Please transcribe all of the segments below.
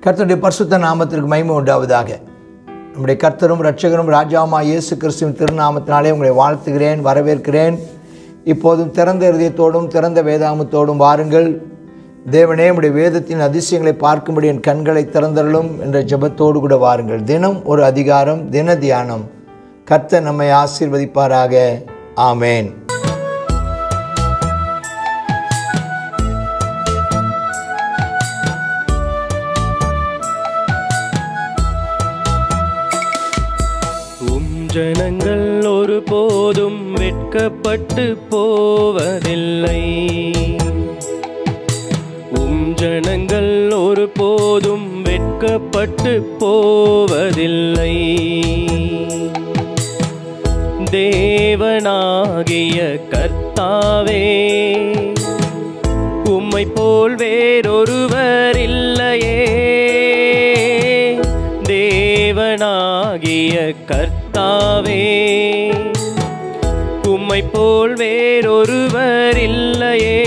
கர்த்தருடைய பரிசுத்த நாமத்திற்கு மகிமை உண்டாவதாக நம்முடைய கர்த்தரும் இரட்சகரும் ராஜாவுமா இயேசு கிறிஸ்துவின் திருநாமத்தினாலே உங்களை வாழ்த்துகிறேன் வரவேற்கிறேன் இப்போதும் திறந்த இருதயத்தோடும் திறந்த வேதாமத்தோடும் வாருங்கள் தேவனே உடைய வேதத்தின் அதிசயங்களை பார்க்கும்படி என் கண்களை திறந்தருளும் என்ற ஜெபத்தோடு கூட வாருங்கள் தினம் ஒரு அதிகாரம் தின தியானம் கர்த்தர் நம்மை ஆசீர்வதிப்பாராக ஆமேன் உம் ஜனங்கள் ஒருபோதும் வெட்கப்பட்டு போவதில்லை உம் ஜனங்கள் ஒருபோதும் வெட்கப்பட்டு போவதில்லை தேவனாகிய கர்த்தாவே உம்மை போல் வேறொருவர் இல்லையே தேவனாகிய கர்த்தாவே உம்மை போல் வேறொருவர் இல்லையே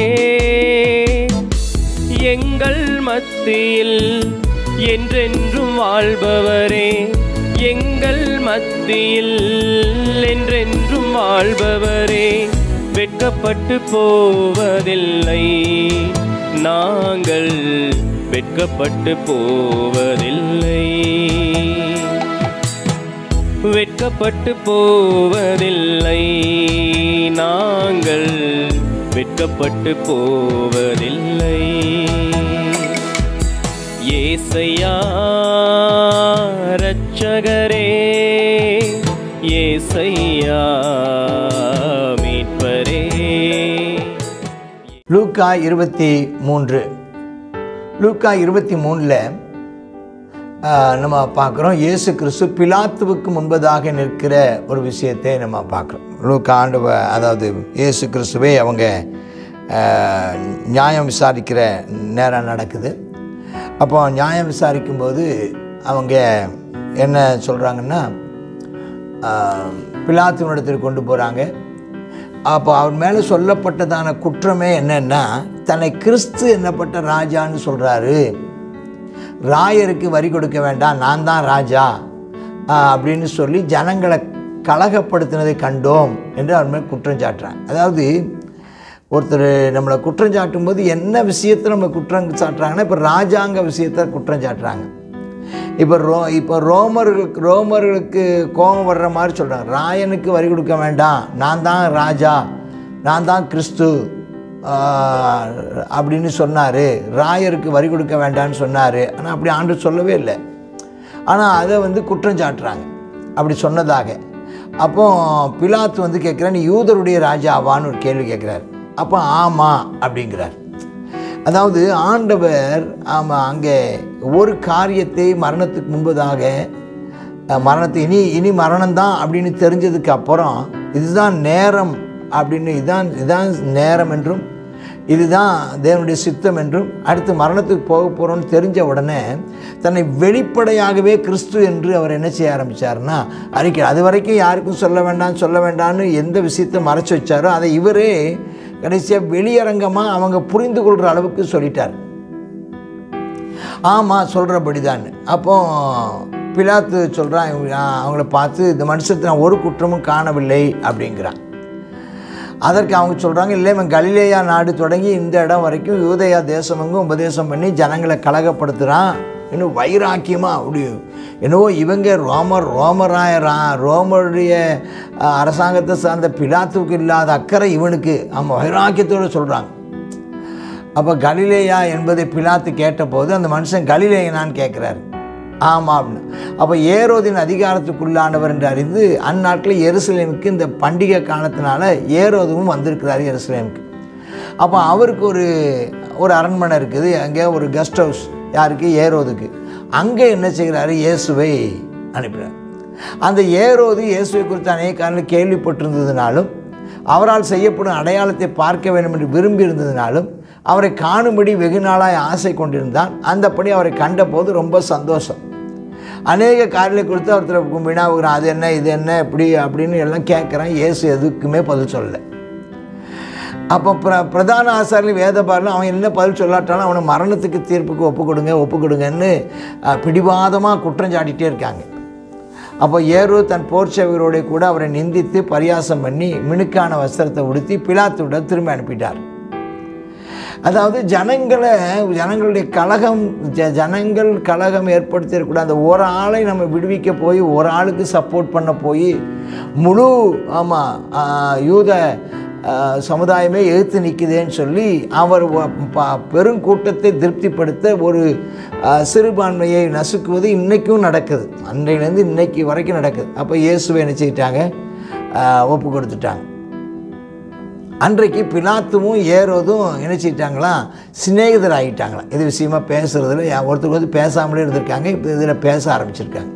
எங்கள் மத்தியில் என்றென்றும் வாழ்பவரே எங்கள் மத்தியில் என்றென்றும் வாழ்பவரே வெட்கப்பட்டு போவதில்லை நாங்கள் வெட்கப்பட்டு போவதில்லை வெட்கப்பட்டு போவதில்லை நாங்கள் வெட்கப்பட்டு போவதில்லை ஏசையா ரட்சகரே ஏசையா மீட்பரே லூக்கா இருபத்தி மூன்று லூக்கா இருபத்தி மூணில் நம்ம பார்க்குறோம் இயேசு கிறிஸ்து பிலாத்துவுக்கு முன்பதாக நிற்கிற ஒரு விஷயத்தை நம்ம பார்க்குறோம் லூக்கா ஆண்டு அதாவது இயேசு கிறிஸ்துவே அவங்க ஆஹ், நியாயம் விசாரிக்கிற நேரம் நடக்குது அப்போ நியாயம் விசாரிக்கும்போது அவங்க என்ன சொல்கிறாங்கன்னா பிலாத்துவனிடத்தில் கொண்டு போகிறாங்க அப்போ அவர் மேலே சொல்லப்பட்டதான குற்றமே என்னன்னா தன்னை கிறிஸ்து என்னப்பட்ட ராஜான்னு சொல்கிறாரு ராயருக்கு வரி கொடுக்க வேண்டாம் நான் தான் ராஜா ஆ, அப்படின்னு சொல்லி ஜனங்களை கலகப்படுத்தினதை கண்டோம் என்று அவர் மேல் குற்றம் சாட்டுறாங்க அதாவது ஒருத்தர் நம்மளை குற்றம் சாட்டும்போது என்ன விஷயத்தை நம்ம குற்றம் சாட்டுறாங்கன்னா இப்போ ராஜாங்க விஷயத்தை குற்றம் சாட்டுறாங்க இப்போ ரோ இப்போ ரோமர்களுக்கு ரோமர்களுக்கு கோபம் வர்ற மாதிரி சொல்கிறாங்க ராயனுக்கு வரி கொடுக்க வேண்டாம் நான் தான் ராஜா நான் தான் கிறிஸ்து ஆஹ், அப்படின்னு சொன்னார் ராயருக்கு வரி கொடுக்க வேண்டாம்னு சொன்னார் ஆனால் அப்படி ஆண்டு சொல்லவே இல்லை ஆனால் அதை வந்து குற்றம் சாட்டுறாங்க அப்படி சொன்னதாக அப்போ பிலாத்து வந்து கேட்குறேன் நீ யூதருடைய ராஜாவான்னு ஒரு கேள்வி கேட்குறாரு அப்போ ஆமாம் அப்படிங்கிறார் அதாவது ஆண்டவர் ஆமாம் அங்கே ஒரு காரியத்தை மரணத்துக்கு முன்பதாக அஹ், மரணத்தை இனி இனி மரணம்தான் அப்படின்னு தெரிஞ்சதுக்கு அப்புறம் இதுதான் நேரம் அப்படின்னு இதான் இதான் நேரம் என்றும் இதுதான் தேவனுடைய சித்தம் என்றும் அடுத்து மரணத்துக்கு போக போகிறோம்னு தெரிஞ்ச உடனே தன்னை வெளிப்படையாகவே கிறிஸ்து என்று அவர் என்ன செய்ய ஆரம்பித்தார்னா அறிக்கை அது வரைக்கும் யாருக்கும் சொல்ல வேண்டாம் சொல்ல வேண்டாம்னு எந்த விஷயத்தை மறைச்சு வச்சாரோ அதை இவரே கடைசியாக வெளியரங்கமாக அவங்க புரிந்து கொள்கிற அளவுக்கு சொல்லிட்டார் ஆமாம் சொல்கிறபடி தான் அப்போ பிலாத்து சொல்கிறான் அவங்கள பார்த்து இந்த மனுஷத்தை நான் ஒரு குற்றமும் காணவில்லை அப்படிங்கிறான் அதற்கு அவங்க சொல்கிறாங்க இல்லை இவன் கலிலேயா நாடு தொடங்கி இந்த இடம் வரைக்கும் யூதயா தேசமெங்கும் உபதேசம் பண்ணி ஜனங்களை கலகப்படுத்துகிறான் இன்னும் வைராக்கியமாக அப்படி என்னவோ இவங்க ரோமர் ரோமராய ரா ரோமருடைய அஹ், அரசாங்கத்தை சார்ந்த பிலாத்துவுக்கு இல்லாத அக்கறை இவனுக்கு அவன் வைராக்கியத்தோடு சொல்கிறாங்க அப்போ கலிலேயா என்பதை பிலாத்து கேட்டபோது அந்த மனுஷன் கலிலேயனான்னு கேட்குறாரு ஆமாம் அப்படின்னு அப்போ ஏரோதின் அதிகாரத்துக்குள்ளானவர் என்று அறிந்து அந்நாட்டில் எருசலேமுக்கு இந்த பண்டிகை காலத்தினால ஏரோதுவும் வந்திருக்கிறார் எருசலேமுக்கு அப்போ அவருக்கு ஒரு ஒரு அரண்மனை இருக்குது அங்கே ஒரு கெஸ்ட் ஹவுஸ் யாருக்கு ஏரோதுக்கு அங்கே என்ன செய்கிறாரு இயேசுவை அனுப்பினார் அந்த ஏரோது இயேசுவை குறித்து அநேக காரணம் கேள்விப்பட்டிருந்ததுனாலும் அவரால் செய்யப்படும் அடையாளத்தை பார்க்க வேண்டும் என்று விரும்பி இருந்ததினாலும் அவரை காணும்படி வெகு நாளாய் ஆசை கொண்டிருந்தான் அந்தப்படி அவரை கண்டபோது ரொம்ப சந்தோஷம் அநேக காரியங்களை குறித்து ஒருத்தர் வினாவுகிறான் அது என்ன இது என்ன இப்படி அப்படின்னு எல்லாம் கேட்குறான் இயேசு எதுக்குமே பதில் சொல்லலை அப்போ பிர பிரதான ஆசாரில் வேதபாரில் அவன் என்ன பதில் சொல்லாட்டாலும் அவனை மரணத்துக்கு தீர்ப்புக்கு ஒப்பு கொடுங்க ஒப்பு கொடுங்கன்னு அஹ், பிடிவாதமாக குற்றம் சாட்டிகிட்டே இருக்காங்க அப்போ ஏரோ தன் போர் சேவகரோட கூட அவரை நிந்தித்து பரியாசம் பண்ணி மினுக்கான வஸ்திரத்தை உடுத்தி பிலாத்துவிட திரும்ப அனுப்பிட்டார் அதாவது ஜனங்களை ஜனங்களுடைய கலகம் ஜ ஜனங்கள் கலகம் ஏற்படுத்தியிருக்கூட அந்த ஒரு ஆளை நம்ம விடுவிக்க போய் ஒரு ஆளுக்கு சப்போர்ட் பண்ண போய் முழு ஆமாம் யூத ஆ, சமுதாயமே எதிர்த்து நிற்குதேன்னு சொல்லி அவர் வ- ப- பெருங்கூட்டத்தை திருப்திப்படுத்த ஒரு ஆ, சிறுபான்மையை நசுக்குவது இன்றைக்கும் நடக்குது அன்றையிலேருந்து இன்னைக்கு வரைக்கும் நடக்குது அப்போ இயேசுவை என்ன செய்யிட்டாங்க ஆ, ஒப்பு கொடுத்துட்டாங்க அன்றைக்கு பிலாத்துவும் ஏரோதும் நினச்சிட்டாங்களாம் சிநேகிதர் ஆகிட்டாங்களாம் இது விஷயமா பேசுகிறதுல யா- ஒருத்தருக்கு வந்து பேசாமலே இருந்திருக்காங்க இப்போ இதில் பேச ஆரம்பிச்சிருக்காங்க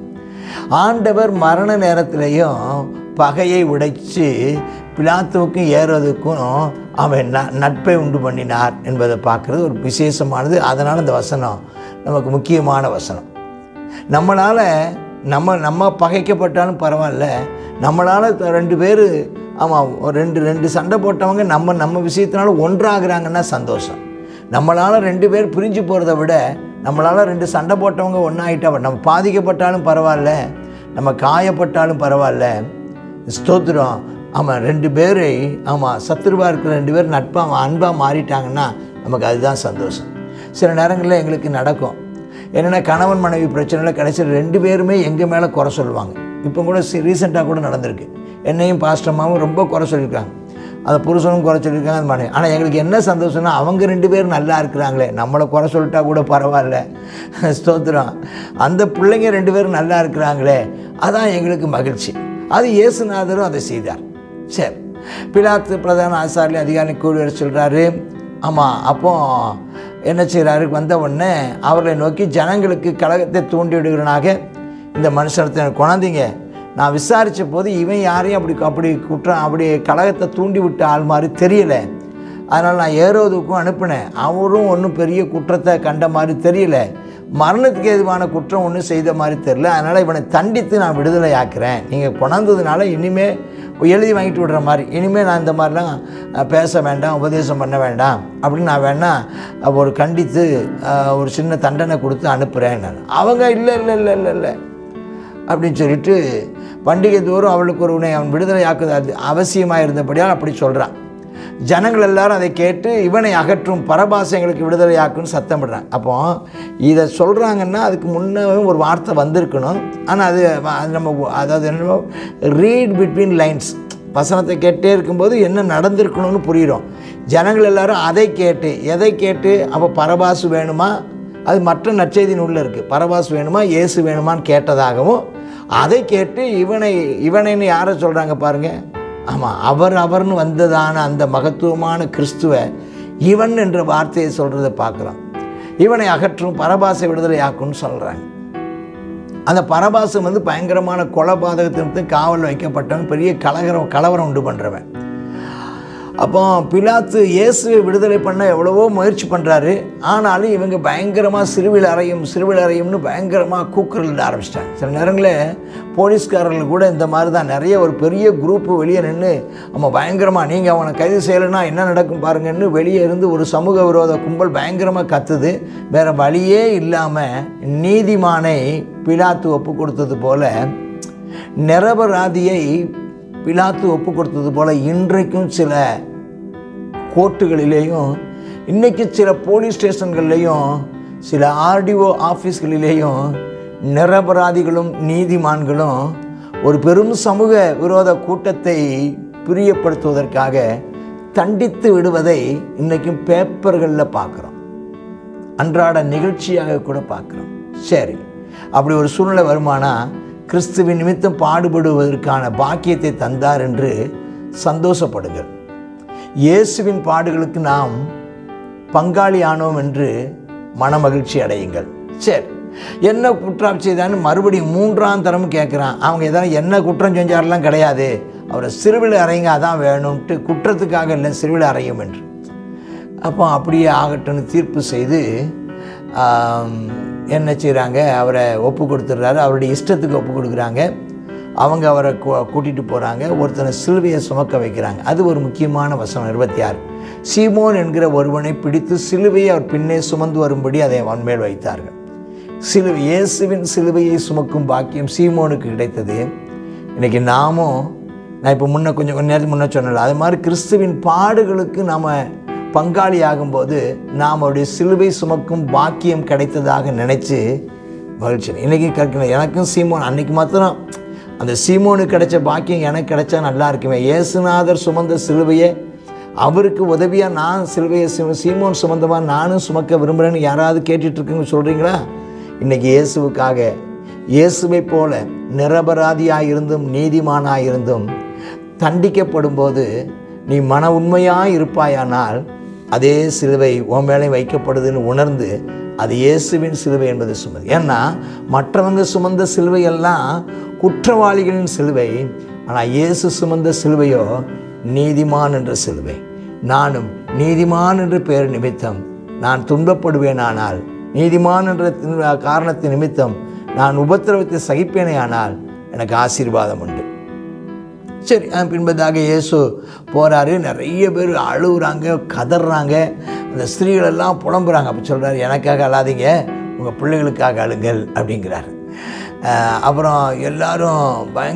ஆண்டவர் மரண நேரத்திலையும் பகையை உடைச்சு பிலாத்துவுக்கும் ஏரோதுக்கும் அவன் ந நட்பை உண்டு பண்ணினார் என்பதை பார்க்குறது ஒரு விசேஷமானது அதனால் இந்த வசனம் நமக்கு முக்கியமான வசனம் நம்மளால் நம்ம நம்ம பகைக்கப்பட்டாலும் பரவாயில்ல நம்மளால் ரெண்டு பேர் ஆமாம் ஒரு ரெண்டு ரெண்டு சண்டை போட்டவங்க நம்ம நம்ம விஷயத்தினால ஒன்றாகிறாங்கன்னா சந்தோஷம் நம்மளால் ரெண்டு பேர் பிரிஞ்சு போகிறத விட நம்மளால் ரெண்டு சண்டை போட்டவங்க ஒன்றாயிட்டா நம்ம பாதிக்கப்பட்டாலும் பரவாயில்ல நம்ம காயப்பட்டாலும் பரவாயில்ல ஸ்தோத்திரம் ஆமாம் ரெண்டு பேரை ஆமாம் சத்துருவாக இருக்கிற ரெண்டு பேர் நட்பாக அன்பாக மாறிட்டாங்கன்னா நமக்கு அதுதான் சந்தோஷம் சில நேரங்களில் எங்களுக்கு நடக்கும் என்னென்னா கணவன் மனைவி பிரச்சனையில் கடைசியில் ரெண்டு பேருமே எங்கள் மேலே குறை சொல்லுவாங்க இப்போ கூட ரீசெண்டாக கூட நடந்திருக்கு என்னையும் பாஸ்டமாவும் ரொம்ப குறை சொல்லியிருக்காங்க அந்த புருஷனும் குறை சொல்லியிருக்காங்க அந்த மனைவி ஆனால் எங்களுக்கு என்ன சந்தோஷம்னா அவங்க ரெண்டு பேரும் நல்லா இருக்கிறாங்களே நம்மளை குறை சொல்லிட்டா கூட பரவாயில்ல ஸ்தோத்திரம் அந்த பிள்ளைங்க ரெண்டு பேரும் நல்லா இருக்கிறாங்களே அதான் எங்களுக்கு மகிழ்ச்சி அது இயேசுநாதரும் அதை செய்தார் சரி பிலாத்து பிரதான ஆசாரி அதிகாரி கூடி வர சொல்கிறாரு ஆமாம் அப்போ என்ன செய்கிறாரு வந்த உடனே அவர்களை நோக்கி ஜனங்களுக்கு கழகத்தை தூண்டி விடுகிறனாக இந்த மனுஷனத்தை கொண்டாந்தீங்க நான் விசாரித்த போது இவன் யாரையும் அப்படி அப்படி குற்றம் அப்படி கழகத்தை தூண்டி விட்ட ஆள் மாதிரி தெரியல அதனால் நான் ஏரோதுக்கும் அனுப்பினேன் அவரும் ஒன்றும் பெரிய குற்றத்தை கண்ட மாதிரி தெரியல மரணத்துக்கு எதுவான குற்றம் ஒன்றும் செய்த மாதிரி தெரியல அதனால் இவனை தண்டித்து நான் விடுதலை ஆக்குறேன் நீங்கள் கொண்டாந்ததுனால இனிமேல் எழுதி வாங்கிட்டு விடுற மாதிரி இனிமேல் நான் இந்த மாதிரிலாம் அஹ், பேச வேண்டாம் உபதேசம் பண்ண வேண்டாம் அப்படின்னு நான் வேணா அஹ், ஒரு கண்டித்து அஹ், ஒரு சின்ன தண்டனை கொடுத்து அனுப்புகிறேன் நான் அவங்க இல்லை இல்லை இல்லை இல்லை இல்லை அப்படின்னு சொல்லிட்டு பண்டிகை தோறும் அவளுக்கு ஒருவனை அவன் விடுதலை ஆக்குது அது அவசியமாக இருந்தபடியால் அப்படி சொல்கிறான் ஜனங்கள் எல்லாரும் அதை கேட்டு இவனை அகற்றும் பரபாசை எங்களுக்கு விடுதலை ஆக்குன்னு சத்தமிடுறான் அப்போ இதை சொல்கிறாங்கன்னா அதுக்கு முன்னே ஒரு வார்த்தை வந்திருக்கணும் ஆனால் அது அது நம்ம அதாவது என்ன ரீட் பிட்வீன் லைன்ஸ் வசனத்தை கேட்டே இருக்கும்போது என்ன நடந்திருக்கணும்னு புரியிடும் ஜனங்கள் எல்லாரும் அதை கேட்டு எதை கேட்டு அப்போ பரபாசு வேணுமா அது மற்ற நற்செய்தி நூலில் இருக்குது பரபாஸ் வேணுமா இயேசு வேணுமான்னு கேட்டதாகவும் அதை கேட்டு இவனை இவனைன்னு யாரை சொல்கிறாங்க பாருங்கள் ஆமாம் அவர் அவர்னு வந்ததான அந்த மகத்துவமான கிறிஸ்துவ இவன் என்ற வார்த்தையை சொல்கிறத பார்க்குறோம் இவனை அகற்றும் பரபாசை விடுதலை ஆக்கும்னு சொல்கிறாங்க அந்த பரபாசம் வந்து பயங்கரமான கொலைபாதகத்திற்கு காவல் வைக்கப்பட்டவன் பெரிய கலகரம் கலவரம் உண்டு பண்ணுறவன் அப்போ பிலாத்து இயேசுவை விடுதலை பண்ண எவ்வளவோ முயற்சி பண்ணுறாரு ஆனாலும் இவங்க பயங்கரமாக சிறுவில் அறையும் சிறுவில் அறையும்னு பயங்கரமாக கூக்குரலிட ஆரம்பிச்சிட்டாங்க சில நேரங்களில் போலீஸ்காரர்கள் கூட இந்த மாதிரி தான் நிறைய ஒரு பெரிய குரூப்பு வெளியே நின்று நம்ம பயங்கரமாக நீங்கள் அவனை கைது செய்யலைன்னா என்ன நடக்கும் பாருங்கன்னு வெளியே இருந்து ஒரு சமூக விரோத கும்பல் பயங்கரமாக கத்துது வேறு வழியே இல்லாமல் நீதிமானை பிலாத்து ஒப்பு கொடுத்தது போல நிரபராதியை பிலாத்து ஒப்பு கொடுத்தது போல இன்றைக்கும் சில கோர்ட்டுகளிலேயும் இன்றைக்கி சில போலீஸ் ஸ்டேஷன்கள்லேயும் சில ஆர்டிஓ ஆஃபீஸ்களிலேயும் நிரபராதிகளும் நீதிமான்களும் ஒரு பெரும் சமூக விரோத கூட்டத்தை பிரியப்படுத்துவதற்காக தண்டித்து விடுவதை இன்றைக்கும் பேப்பர்களில் பார்க்குறோம் அன்றாட நிகழ்ச்சியாக கூட பார்க்குறோம் சரி அப்படி ஒரு சூழ்நிலை வருமானா கிறிஸ்துவின் நிமித்தம் பாடுபடுவதற்கான பாக்கியத்தை தந்தார் என்று சந்தோஷப்படுங்கள் இயேசுவின் பாடுகளுக்கு நாம் பங்காளி ஆனோம் என்று மனமகிழ்ச்சி அடையுங்கள் சரி என்ன குற்றம் செய்தான்னு மறுபடியும் மூன்றாம் தரமும் கேட்குறான் அவங்க எதாவது என்ன குற்றம் செஞ்சாரெல்லாம் கிடையாது அவரை சிறுவில் அறையுங்க அதான் வேணும்ன்ட்டு குற்றத்துக்காக இல்லை சிறுவில் அறையும் என்று அப்போ அப்படியே ஆகட்டும்னு தீர்ப்பு செய்து ஆம், என்ன செய்கிறாங்க அவரை ஒப்பு கொடுத்துட்றாரு அவருடைய இஷ்டத்துக்கு ஒப்பு கொடுக்குறாங்க அவங்க அவரை கூ- கூட்டிட்டு போகிறாங்க ஒருத்தனை சிலுவையை சுமக்க வைக்கிறாங்க அது ஒரு முக்கியமான வசனம் இருபத்தி ஆறு சீமோன் என்கிற ஒருவனை பிடித்து சிலுவையை அவர் பின்னே சுமந்து வரும்படி அதை அவன் மேல் வைத்தார்கள் சிலுவை இயேசுவின் சிலுவையை சுமக்கும் பாக்கியம் சீமோனுக்கு கிடைத்தது இன்னைக்கு நாமும் நான் இப்போ முன்ன கொஞ்சம் கொஞ்ச நேரத்துக்கு முன்ன சொன்னல அது மாதிரி கிறிஸ்துவின் பாடுகளுக்கு நாம் பங்காளி ஆகும்போது நாம் அவருடைய சிலுவை சுமக்கும் பாக்கியம் கிடைத்ததாக நினச்சி மகிழ்ச்சி இன்றைக்கி கிடைக்கல எனக்கும் சீமோன் அன்னைக்கு மாத்திரம் அந்த சீமோனுக்கு கிடைச்ச பாக்கியம் எனக்கு கிடைச்சா நல்லா இருக்குமே இயேசுநாதர் சுமந்த சிலுவையை அவருக்கு உதவியாக நான் சிலுவையை சீ- சீமோன் சுமந்தமாக நானும் சுமக்க விரும்புகிறேன்னு யாராவது கேட்டுட்டு இருக்குன்னு சொல்கிறீங்களா இன்றைக்கி இயேசுவுக்காக இயேசுவை போல நிரபராதியாக இருந்தும் நீதிமானாக இருந்தும் தண்டிக்கப்படும் போது நீ மன உண்மையாக இருப்பாயானால் அதே சிலுவை உன் மேலே வைக்கப்படுதுன்னு உணர்ந்து அது இயேசுவின் சிலுவை என்பது சுமது ஏன்னா மற்றவங்க சுமந்த சிலுவையெல்லாம் குற்றவாளிகளின் சிலுவை ஆனால் இயேசு சுமந்த சிலுவையோ நீதிமான் என்ற சிலுவை நானும் நீதிமான் என்ற பெயர் நிமித்தம் நான் துன்பப்படுவேனானால் நீதிமான் என்ற தின்- காரணத்தின் நிமித்தம் நான் உபத்திரவத்தை சகிப்பேனே ஆனால் எனக்கு ஆசீர்வாதம் உண்டு சரி அதன் பின்பதாக இயேசு போகிறாரு நிறைய பேர் அழுகுறாங்க கதறாங்க அந்த ஸ்திரீகள் எல்லாம் புலம்புறாங்க அப்போ சொல்கிறாரு எனக்காக அழாதீங்க உங்கள் பிள்ளைகளுக்காக அழுங்கள் அப்படிங்கிறாரு அஹ் அப்புறம் எல்லாரும்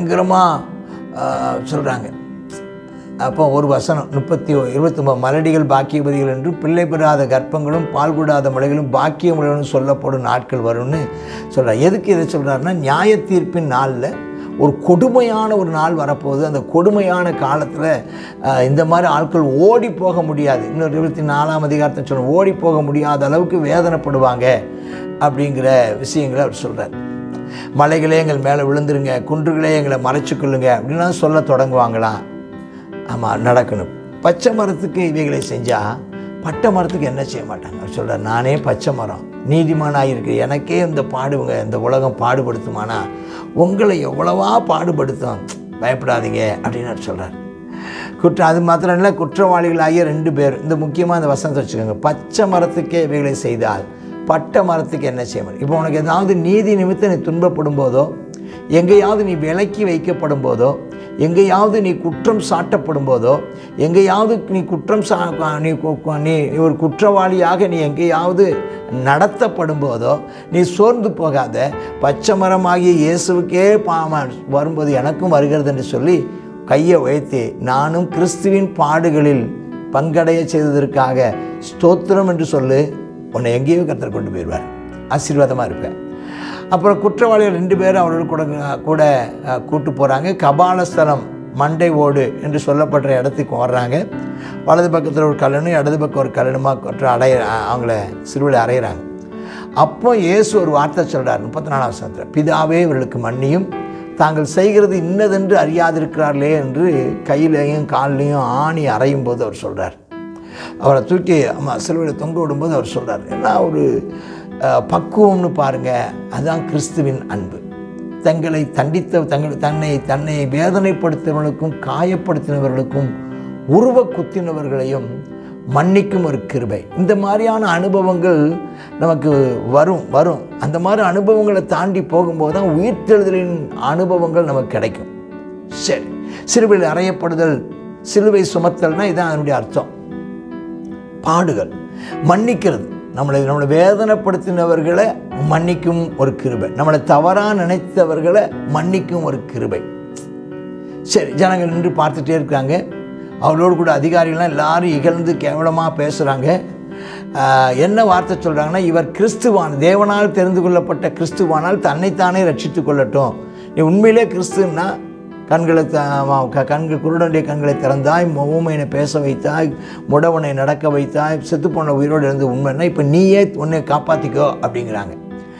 பயங்கரமாக சொல்கிறாங்க அப்போ ஒரு வசனம் முப்பத்தி இருபத்தி ஒன்பது மலடிகள் பாக்கியபதிகள் என்றும் பிள்ளை பெறாத கர்ப்பங்களும் பால் கூடாத மலைகளும் பாக்கியமுடன் சொல்லப்படும் நாட்கள் வரும்னு சொல்கிறார் எதுக்கு இதை சொல்கிறாருன்னா நியாய தீர்ப்பின் நாளில் ஒரு கொடுமையான ஒரு நாள் வரப்போகுது அந்த கொடுமையான காலத்தில் இந்த மாதிரி ஆட்கள் ஓடி போக முடியாது இன்னொரு இருபத்தி நாலாம் அதிகாரத்தை சொல்ல ஓடி போக முடியாத அளவுக்கு வேதனைப்படுவாங்க அப்படிங்கிற விஷயங்களை அவர் சொல்கிறார் மலைகளே எங்கள் மேலே விழுந்துருங்க குன்றுகளே எங்களை மறைச்சிக்கொள்ளுங்க அப்படின்லாம் சொல்ல தொடங்குவாங்களாம் ஆமாம் நடக்கணும் பச்சை மரத்துக்கு இவைகளை செஞ்சால் பட்டை மரத்துக்கு என்ன செய்ய மாட்டாங்க அவர் சொல்கிறார் நானே பச்சை மரம் நீதிமானாக இருக்கு எனக்கே இந்த பாடுவங்க இந்த உலகம் பாடுபடுத்துமானா உங்களை எவ்வளவா பாடுபடுத்தும் பயப்படாதீங்க அப்படின்னு அவர் சொல்கிறார் குற்றம் அது மாத்திரம் இல்லை குற்றவாளிகளாகிய ரெண்டு பேர் இந்த முக்கியமாக இந்த வசனத்தை வச்சுக்கோங்க பச்சை மரத்துக்கே இவைகளை செய்தால் பட்டை மரத்துக்கு என்ன செய்ய முடியும் இப்போ உனக்கு ஏதாவது நீதி நிமித்தம் நீ துன்பப்படும் போதோ எங்கேயாவது நீ விலக்கி வைக்கப்படும் போதோ எங்கேயாவது நீ குற்றம் சாட்டப்படும் போதோ எங்கேயாவது நீ குற்றம் சா நீ கு- கு- நீ ஒரு குற்றவாளியாக நீ எங்கேயாவது நடத்தப்படும் போதோ நீ சோர்ந்து போகாத பச்சை மரமாகிய இயேசுவுக்கே பாம வரும்போது எனக்கும் வருகிறது என்று சொல்லி கையை உயர்த்தி நானும் கிறிஸ்துவின் பாடுகளில் பங்கடைய செய்ததற்காக ஸ்தோத்திரம் என்று சொல்லு உன்னை எங்கேயோ கத்தர் கொண்டு போயிடுவார் ஆசீர்வாதமாக இருப்பேன் அப்புறம் குற்றவாளிகள் ரெண்டு பேரும் அவரோட கூட கூட அஹ், கூட்டு போகிறாங்க கபாலஸ்தலம் மண்டை ஓடு என்று சொல்லப்படுற இடத்துக்கு வர்றாங்க வலது பக்கத்தில் ஒரு கல்லணும் இடது பக்கம் ஒரு கல்லணுமா கொற்ற அடைய அவங்கள சிறுவில் அறையிறாங்க அப்போ இயேசு ஒரு வார்த்தை சொல்கிறார் முப்பத்தி நாலாம் வசனத்தில் பிதாவே இவர்களுக்கு மன்னியும் தாங்கள் செய்கிறது இன்னதென்று அறியாதிருக்கிறார்களே என்று கையிலையும் கால்லையும் ஆணி அறையும் போது அவர் சொல்கிறார் அவரை தூக்கி ஆமாம் சிலுவையில் தொங்க விடும்போது அவர் சொல்கிறார் என்ன ஒரு அஹ், பக்குவம்னு பாருங்கள் அதுதான் கிறிஸ்துவின் அன்பு தங்களை தண்டித்த தங்கள் தன்னை தன்னை வேதனைப்படுத்தினவர்களுக்கும் காயப்படுத்தினவர்களுக்கும் உருவ குத்தினவர்களையும் மன்னிக்கும் ஒரு கிருபை இந்த மாதிரியான அனுபவங்கள் நமக்கு வரும் வரும் அந்த மாதிரி அனுபவங்களை தாண்டி போகும்போது தான் உயிர்த்தெழுதலின் அனுபவங்கள் நமக்கு கிடைக்கும் சரி சிலுவையில் அறையப்படுதல் சிலுவை சுமத்தல்னா இதான் அதனுடைய அர்த்தம் பாடுகள் மன்னிக்கிறது நம்மளை நம்மளை வேதனைப்படுத்தினவர்களை மன்னிக்கும் ஒரு கிருபை நம்மளை தவறாக நினைத்தவர்களை மன்னிக்கும் ஒரு கிருபை சரி ஜனங்கள் நின்று பார்த்துட்டே இருக்காங்க அவளோடு கூட அதிகாரிகள்லாம் எல்லாரும் இகழ்ந்து கேவலமாக பேசுகிறாங்க என்ன வார்த்தை சொல்கிறாங்கன்னா இவர் கிறிஸ்துவான் தேவனால் தெரிந்து கொள்ளப்பட்ட கிறிஸ்துவானால் தன்னைத்தானே ரட்சித்துக் கொள்ளட்டும் நீ உண்மையிலே கிறிஸ்துன்னா கண்களை த- ஆமாம், க- கண்கள் குருடனுடைய கண்களை திறந்தாய் ஊமையனை பேச வைத்தாய் முடவனை நடக்க வைத்தாய் செத்துப்போன உயிரோடு இருந்து உண்மைன்னா இப்போ நீயே உன்னை காப்பாற்றிக்கோ அப்படிங்கிறாங்க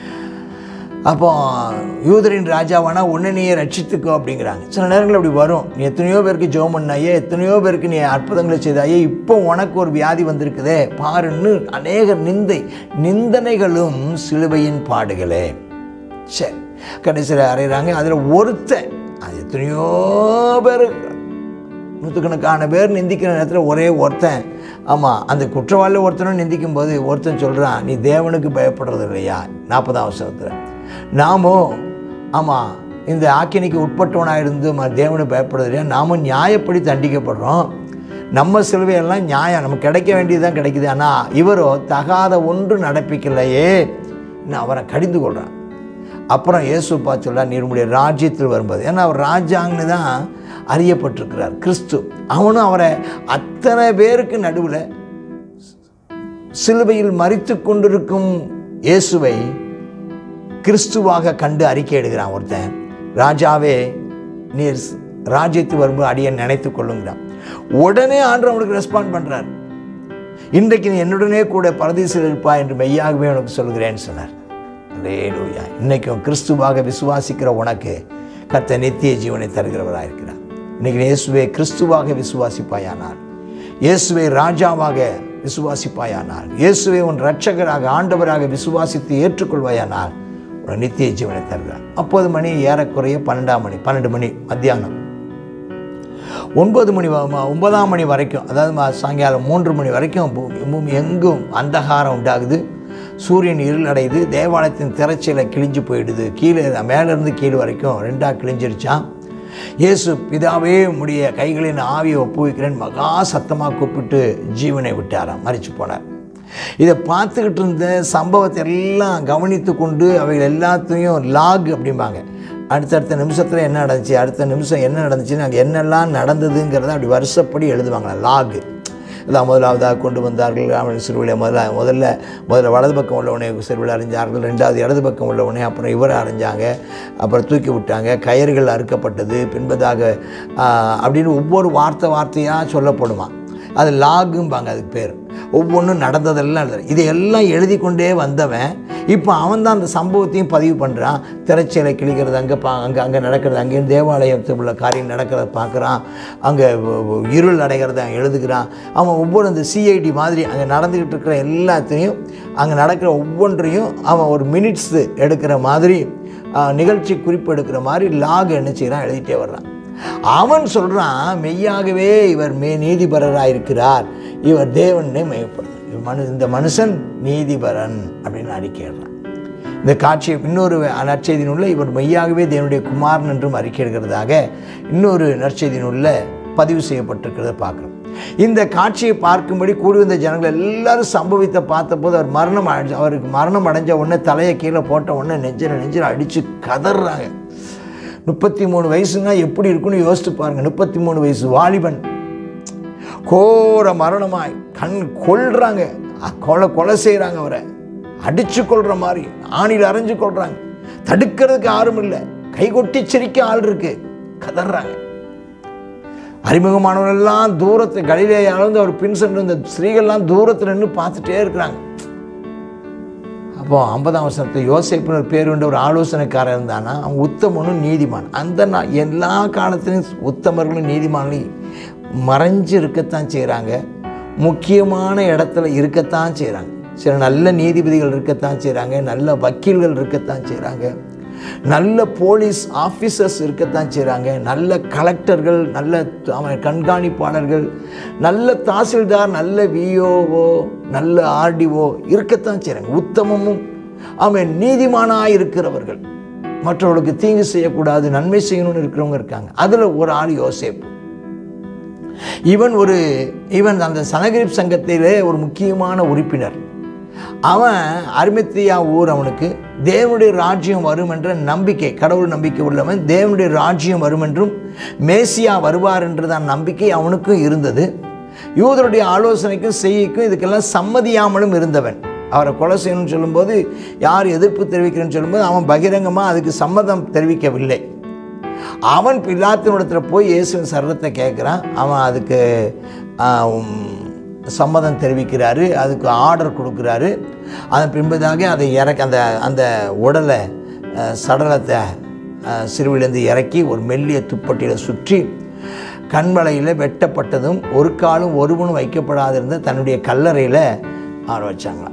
அப்போ யூதரின் ராஜாவானா உன்னை நீயே ரட்சித்துக்கோ அப்படிங்கிறாங்க சில நேரங்கள் அப்படி வரும் நீ எத்தனையோ பேருக்கு ஜெபம் பண்ணாயே எத்தனையோ பேருக்கு நீ அற்புதங்களை செய்தாயே இப்போ உனக்கு ஒரு வியாதி வந்திருக்குதே பாருன்னு அநேக நிந்தை நிந்தனைகளும் சிலுவையின் பாடுகளே சரி கடைசியில் அறையிறாங்க அதில் ஒருத்தன் அது எத்தனையோ பேர் நூற்றுக்கணக்கான பேர் நிந்திக்கிற நேரத்தில் ஒரே ஒருத்தன் ஆமாம் அந்த குற்றவாளி ஒருத்தனும் நிந்திக்கும் போது ஒருத்தன் சொல்கிறான் நீ தேவனுக்கு பயப்படுறது இல்லையா நாற்பதாம் வருஷத்தில் நாமோ ஆமாம் இந்த ஆக்கினிக்கு உட்பட்டவனாக இருந்து ம- தேவனை பயப்படுறதுலையா நாமும் நியாயப்படி தண்டிக்கப்படுறோம் நம்ம சிலுவையெல்லாம் நியாயம் நமக்கு கிடைக்க வேண்டியதுதான் கிடைக்குது ஆனால் இவரோ தகாத ஒன்று நடப்பிக்கலையே நான் அவரை கடிந்து கொள்கிறான் அப்புறம் இயேசுப்பா சொல்ல நீருடைய ராஜ்யத்தில் வரும்போது ஏன்னா அவர் ராஜாங்கன்னு தான் அறியப்பட்டிருக்கிறார் கிறிஸ்து அவனும் அவரை அத்தனை பேருக்கு நடுவில் சிலுவையில் மறித்து கொண்டிருக்கும் இயேசுவை கிறிஸ்துவாக கண்டு அறிக்கை எடுக்கிறான் ஒருத்தன் ராஜாவே நீர் ராஜ்யத்து வரும்போது அடியை நினைத்து கொள்ளுங்கிறான் உடனே ஆண்டு அவனுக்கு ரெஸ்பாண்ட் பண்றார் இன்றைக்கு நீ என்னுடனே கூட பரதேசில் இருப்பா என்று மெய்யாகவே உனக்கு சொல்கிறேன்னு சொன்னார் அல்லேலூயா இன்னைக்கும் கிறிஸ்துவாக விசுவாசிக்கிற உனக்கு கர்த்தர் நித்திய ஜீவனை தருகிறவராக இருக்கிறார் இன்னைக்கு இயேசுவை கிறிஸ்துவாக விசுவாசிப்பாயானால் இயேசுவை ராஜாவாக விசுவாசிப்பாயானால் இயேசுவை உன் இரட்சகராக ஆண்டவராக விசுவாசித்து ஏற்றுக்கொள்வாயானால் உன் நித்திய ஜீவனை தருகிறார் அப்போது மணி ஏறக்குறைய பன்னெண்டாம் மணி பன்னெண்டு மணி மத்தியானம் ஒன்பது மணி வ- ம- ஒன்பதாம் மணி வரைக்கும் அதாவது ம- சாயங்காலம் மூன்று மணி வரைக்கும் பூமி பூமி எங்கும் அந்தகாரம் உண்டாகுது சூரியன் இருளடையுது தேவாலயத்தின் திரைச்சீலை கிழிஞ்சு போயிடுது கீழே மேலேருந்து கீழ் வரைக்கும் ரெண்டாக கிழிஞ்சிருச்சான் இயேசு பிதாவே உடைய கைகளின் ஆவியை ஒப்புவிக்கிறேன் மகா சத்தமாக கூப்பிட்டு ஜீவனை விட்டாராம் மறிச்சு போனார் இதை பார்த்துக்கிட்டு இருந்த சம்பவத்தை எல்லாம் கவனித்து கொண்டு அவைகள் எல்லாத்தையும் லாக் அப்படிம்பாங்க அடுத்தடுத்த நிமிஷத்தில் என்ன நடந்துச்சு அடுத்த நிமிஷம் என்ன நடந்துச்சுன்னு அங்கே என்னெல்லாம் நடந்ததுங்கிறத அப்படி வருஷப்படி எழுதுவாங்களா லாகு இதான் முதலாவதாக கொண்டு வந்தார்கள் ராமன் சிறுவிலை முதல்ல முதல்ல முதல்ல வலது பக்கம் உள்ளவனே சிறுவிலை அறிஞ்சார்கள் ரெண்டாவது இடது பக்கம் உள்ளவனே அப்புறம் இவரை அறிஞ்சாங்க அப்புறம் தூக்கி விட்டாங்க கயிறுகள் அறுக்கப்பட்டது பின்பதாக ஆஹ், அப்படின்னு ஒவ்வொரு வார்த்தை வார்த்தையாக சொல்லப்படுமா அது லாகும்பாங்க அதுக்கு பேர் ஒவ்வொன்றும் நடந்ததெல்லாம் எழுதுறான் இதையெல்லாம் எழுதி கொண்டே வந்தவன் இப்போ அவன் தான் அந்த சம்பவத்தையும் பதிவு பண்ணுறான் திரைச்சீலை கிழிக்கிறது அங்கே பா அங்கே அங்கே நடக்கிறது அங்கேயும் தேவாலயத்தில் உள்ள காரியம் நடக்கிறத பார்க்குறான் அங்கே இருள் அடைகிறத அவன் எழுதுகிறான் அவன் ஒவ்வொரு அந்த சிஐடி மாதிரி அங்கே நடந்துக்கிட்டு இருக்கிற எல்லாத்தையும் அங்கே நடக்கிற ஒவ்வொன்றையும் அவன் ஒரு மினிட்ஸ் எடுக்கிற மாதிரி ஆஹ், நிகழ்ச்சி குறிப்பு எடுக்கிற மாதிரி லாக் என்ன செய்கிறான் எழுதிட்டே வர்றான் அவன் சொல்றான் மெய்யாகவே இவர் மே நீதிபரராக இருக்கிறார் இவர் தேவனே மெய்ப்படுது மனு இந்த மனுஷன் நீதிபரன் அப்படின்னு அறிக்கையிடுறான் இந்த காட்சியை இன்னொரு நற்செய்தி நூலில் இவர் மெய்யாகவே தேவனுடைய குமாரன் என்றும் அறிக்கையிடுகிறதாக இன்னொரு நற்செய்தி நூலில் பதிவு செய்யப்பட்டிருக்கிறத பார்க்குறோம் இந்த காட்சியை பார்க்கும்படி கூடி வந்த ஜனங்கள் எல்லாரும் சம்பவித்த பார்த்தபோது அவர் மரணம் அடைஞ்ச அவருக்கு மரணம் அடைஞ்ச உடனே தலையை கீழே போட்ட உடனே நெஞ்சில் நெஞ்சில் அடித்து கதறாங்க முப்பத்தி மூணு வயசுனா எப்படி இருக்குன்னு யோசிச்சு பாருங்க முப்பத்தி மூணு வயசு வாலிபன் கோர மரணமாய் கண் கொல்றாங்க அ- கொலை கொலை செய்கிறாங்க அவரை அடிச்சு கொள்ற மாதிரி ஆணியில் அரைஞ்சு கொள்றாங்க தடுக்கிறதுக்கு யாரும் இல்லை கைகொட்டி சிரிக்க ஆள் இருக்கு கதறாங்க அறிமுகமானவரெல்லாம் தூரத்து கலிலேயாலேருந்து அவர் பின் சென்று இந்த ஸ்திரீகள்லாம் தூரத்தில் நின்று பார்த்துட்டே இருக்கிறாங்க அப்போ ஐம்பதாம் வருஷத்து யோசேப்புன்னு ஒரு பேர் கொண்ட ஒரு ஆலோசனைக்காரன் இருந்தானா அவன் உத்தமனும் நீதிமான் அந்த நா- எல்லா காலத்திலும் உத்தமர்களும் நீதிமான்களும் மறைஞ்சு இருக்கத்தான் செய்கிறாங்க முக்கியமான இடத்துல இருக்கத்தான் செய்கிறாங்க சில நல்ல நீதிபதிகள் இருக்கத்தான் செய்கிறாங்க நல்ல வக்கீல்கள் இருக்கத்தான் செய்கிறாங்க நல்ல போலீஸ் ஆஃபீஸர்ஸ் இருக்கத்தான் செய்கிறாங்க நல்ல கலெக்டர்கள் நல்ல த- அவன் கண்காணிப்பாளர்கள் நல்ல தாசில்தார் நல்ல விஓஓ நல்ல ஆர்டிஓ இருக்கத்தான் செய்கிறாங்க உத்தமமும் அவன் நீதிமானாக இருக்கிறவர்கள் மற்றவர்களுக்கு தீங்கு செய்யக்கூடாது நன்மை செய்யணும்னு இருக்கிறவங்க இருக்காங்க அதில் ஒரு ஆள் யோசேப்பு இவன் ஒரு இவன் அந்த சனகிரிப் சங்கத்திலே ஒரு முக்கியமான உறுப்பினர் அவன் அருமத்தியா ஊர் அவனுக்கு தேவனுடைய ராஜ்யம் வரும் என்ற நம்பிக்கை கடவுள் நம்பிக்கை உள்ளவன் தேவனுடைய ராஜ்யம் வரும் என்றும் மேசியா வருவார் என்றதான் நம்பிக்கை அவனுக்கும் இருந்தது யூதருடைய ஆலோசனைக்கும் செய்திக்கும் இதுக்கெல்லாம் சம்மதியாமலும் இருந்தவன் அவரை கொலை செய்யணும்னு சொல்லும்போது யார் எதிர்ப்பு தெரிவிக்கிறேன்னு சொல்லும்போது அவன் பகிரங்கமாக அதுக்கு சம்மதம் தெரிவிக்கவில்லை அவன் பிலாத்தினிடத்தில் போய் இயேசுவின் சரீரத்தை கேட்குறான் அவன் அதுக்கு ஆ, உம், சம்மதம் தெரிவிக்கிறாரு அதுக்கு ஆர்டர் கொடுக்குறாரு அதன் பின்பதாக அதை இறக்க அந்த அந்த உடலை ஆ, சடலத்தை ஆ, சிறுவிலேருந்து இறக்கி ஒரு மெல்லிய துப்பட்டியில் சுற்றி கண்வளையில் வெட்டப்பட்டதும் ஒரு காலும் ஒருவனும் வைக்கப்படாதிருந்த தன்னுடைய கல்லறையில் ஆற வச்சாங்களாம்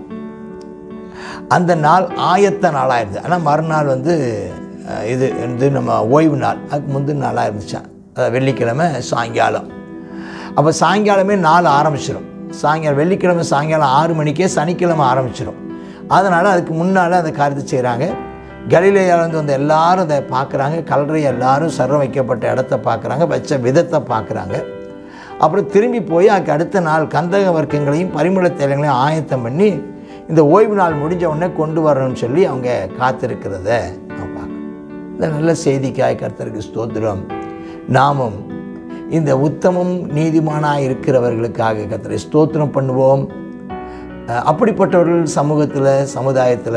அந்த நாள் ஆயத்த நாளாக ஆனால் மறுநாள் வந்து அஹ், இது வந்து நம்ம ஓய்வு நாள் அதுக்கு முந்தின நாளாக இருந்துச்சான் அதாவது வெள்ளிக்கிழமை சாயங்காலம் அப்போ சாயங்காலமே நாள் ஆரம்பிச்சிடும் சாயங்காலம் வெள்ளிக்கிழமை சாயங்காலம் ஆறு மணிக்கே சனிக்கிழமை ஆரம்பிச்சிடும் அதனால் அதுக்கு முன்னால் அந்த காரியத்தை செய்கிறாங்க கலிலேயாவிலேருந்து வந்த எல்லாரும் அதை பார்க்குறாங்க கல்லறை எல்லாரும் சர்வம் வைக்கப்பட்ட இடத்த பார்க்குறாங்க வச்ச விதத்தை பார்க்குறாங்க அப்புறம் திரும்பி போய் அதுக்கு அடுத்த நாள் கந்தக வர்க்கங்களையும் பரிமள தேலைகளையும் ஆயத்தம் பண்ணி இந்த ஓய்வு நாள் முடிஞ்ச உடனே கொண்டு வரணும்னு சொல்லி அவங்க காத்திருக்கிறத நான் பார்க்கணும் இந்த நல்ல செய்திக்காய் கர்த்தருக்கு ஸ்தோத்திரம் நாமும் இந்த உத்தமம் நீதிமானாக இருக்கிறவர்களுக்காக கர்த்தரை ஸ்தோத்திரம் பண்ணுவோம் அஹ் அப்படிப்பட்டவர்கள் சமூகத்தில் சமுதாயத்தில்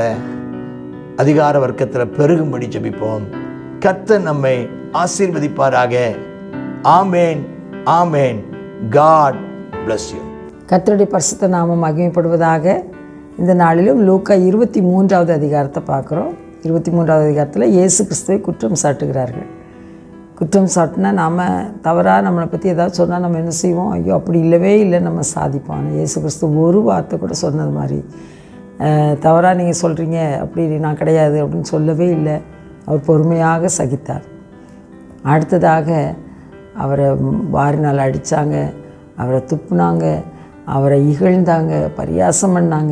அதிகார வர்க்கத்தில் பெருகும்படி ஜெபிப்போம் கர்த்தர் நம்மை ஆசீர்வதிப்பாராக ஆமேன் ஆமேன் காட் bless you கர்த்தருடைய பரிசுத்த நாமம் மகிமைப்படுவதாக இந்த நாளிலும் லூக்கா இருபத்தி மூன்றாவது அதிகாரத்தை பார்க்குறோம் இருபத்தி மூன்றாவது அதிகாரத்தில் இயேசு கிறிஸ்துவை குற்றம் சாட்டுகிறார்கள் குற்றம் சாட்டினா நாம் தவறாக நம்மளை பற்றி ஏதாவது சொன்னால் நம்ம என்ன செய்வோம் ஐயோ அப்படி இல்லவே இல்லை நம்ம சாதிப்போம் ஆனா இயேசு கிறிஸ்து ஒரு வார்த்தை கூட சொன்னது மாதிரி தவறாக நீங்கள் சொல்கிறீங்க அப்படி நான் கிடையாது அப்படின்னு சொல்லவே இல்லை அவர் பொறுமையாக சகித்தார் அடுத்ததாக அவரை வாரினால் அடித்தாங்க அவரை துப்புனாங்க அவரை இகழ்ந்தாங்க பரியாசம் பண்ணாங்க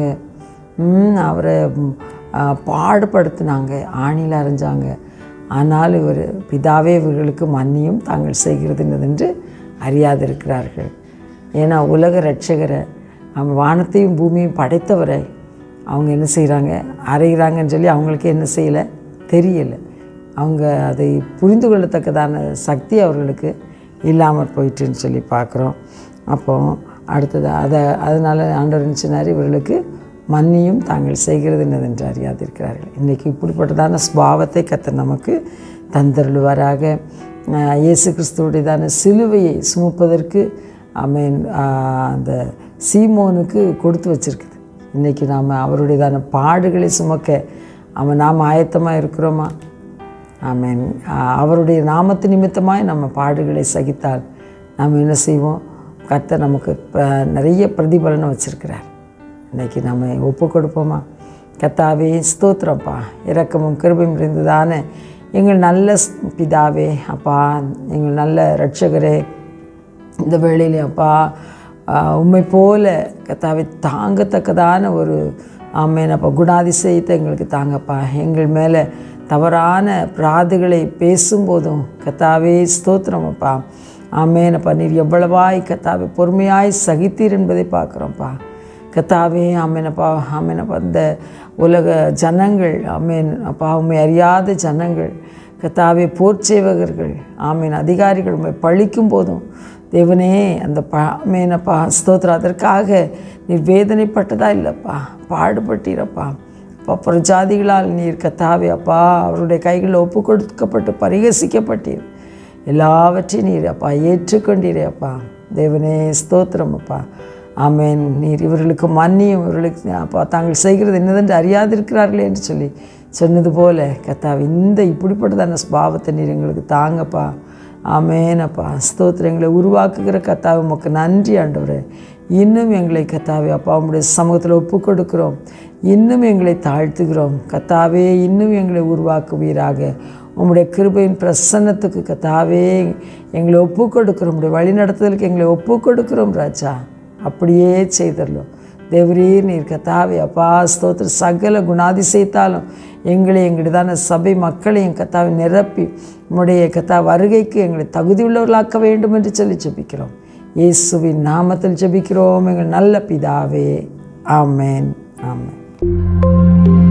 ம், அவரை ம், ஆ, பாடுபடுத்தினாங்க ஆணியில் அரைஞ்சாங்க ஆனால் இவர் பிதாவே இவர்களுக்கு மன்னியும் தாங்கள் செய்கிறதுன்னதென்று அறியாதிருக்கிறார்கள் ஏன்னா உலக ரட்சகரை அவன் வானத்தையும் பூமியையும் படைத்தவரை அவங்க என்ன செய்கிறாங்க அறைகிறாங்கன்னு சொல்லி அவங்களுக்கு என்ன செய்யலை தெரியலை அவங்க அதை புரிந்து கொள்ளத்தக்கதான சக்தி அவர்களுக்கு இல்லாமல் போயிட்டுன்னு சொல்லி பார்க்குறோம் அப்போ அடுத்தது அதை அதனால் ஆண்டவர் என்ன சொன்னார் இவர்களுக்கு மன்னியும் தாங்கள் செய்கிறது என்னதென்று அறியாதிருக்கிறார்கள் இன்றைக்கி இப்படிப்பட்டதான ஸ்பாவத்தை கத்தர் நமக்கு தந்தருள்வாராக ஆஹ் இயேசு கிறிஸ்துவுடையதான சிலுவையை சுமப்பதற்கு அமேன் அந்த சீமோனுக்கு கொடுத்து வச்சிருக்குது இன்றைக்கி நாம் அவருடையதான பாடுகளை சுமக்க அவன் நாம் ஆயத்தமாக இருக்கிறோமா ஆமென் ஆஹ் அவருடைய நாமத்து நிமித்தமாய் நம்ம பாடுகளை சகித்தால் நாம் என்ன செய்வோம் கர்த்தர் நமக்கு ப- நிறைய பிரதிபலனை வச்சிருக்கிறார் இன்னைக்கு நம்ம ஒப்பு கொடுப்போமா கத்தாவே ஸ்தோத்திரப்பா இரக்கமும் கிருபையும் இருந்ததான எங்கள் நல்ல ஸ்- பிதாவே அப்பா எங்கள் நல்ல ரட்சகரே இந்த வேளையிலே அப்பா ஆஹ் உம்மை போல கத்தாவை தாங்கத்தக்கதான ஒரு ஆமேன் அப்பா குணாதிசயத்தை எங்களுக்கு தாங்கப்பா எங்கள் மேலே தவறான பிராதுகளை பேசும்போதும் கத்தாவே ஸ்தோத்திரம் அப்பா ஆமேன் அப்பா நீர் எவ்வளவாய் கத்தாவை பொறுமையாய் சகித்தீர் என்பதை பார்க்குறோம்ப்பா கத்தாவே ஆமேனப்பா ஆமேனப்பா இந்த உலக ஜனங்கள் ஆமேன் அப்பா உண்மை அறியாத ஜனங்கள் கத்தாவே போர்ச்சேவகர்கள் ஆமீன் அதிகாரிகள் உண்மை பழிக்கும் போதும் தேவனே அந்த ப ஆமேனப்பா ஸ்தோத்திரம் அதற்காக நீர் வேதனைப்பட்டதா இல்லைப்பா பாடுபட்டீரப்பா அப்பா பிரஜாதிகளால் நீர் கத்தாவே அப்பா அவருடைய கைகளில் ஒப்பு கொடுக்கப்பட்டு பரிகசிக்கப்பட்டீர் எல்லாவற்றையும் நீர் அப்பா ஏற்றுக்கொண்டீரே அப்பா தேவனே ஸ்தோத்திரம் அப்பா ஆமேன் நீர் இவர்களுக்கு மன்னியும் இவர்களுக்கு அப்பா தாங்கள் செய்கிறது என்னதென்று அறியாதிருக்கிறார்களே என்று சொல்லி சொன்னது போல கத்தாவே இந்த இப்படிப்பட்டதான ஸ்பாவத்தை நீர் எங்களுக்கு தாங்கப்பா ஆமேனப்பா ஸ்தோத்திரம் எங்களை உருவாக்குகிற கத்தாவை உமக்கு நன்றி ஆண்டவரே இன்னும் எங்களை கத்தாவே அப்பா உம்முடைய சமூகத்தில் ஒப்பு கொடுக்கிறோம் இன்னும் எங்களை தாழ்த்துகிறோம் கத்தாவே இன்னும் எங்களை உருவாக்குவீராக உம்முடைய கிருபையின் பிரசன்னத்துக்கு கத்தாவே எங்களை ஒப்பு கொடுக்கிறோம் உம்முடைய வழிநடத்துதலுக்கு எங்களை ஒப்பு கொடுக்கிறோம் ராஜா அப்படியே செய்தரலும் தேவரீர் நீர் கத்தாவே அப்பா ஸ்தோத்திர சகல குணாதிசயத்தாலும் எங்களை எங்களுதான சபை மக்களையும் கத்தாவை நிரப்பி உம்முடைய கத்தா வருகைக்கு எங்களை தகுதியுள்ளவர்களாக்க வேண்டும் என்று சொல்லி ஜெபிக்கிறோம் இயேசுவின் நாமத்தில் ஜெபிக்கிறோம் எங்கள் நல்ல பிதாவே ஆமென் ஆமென்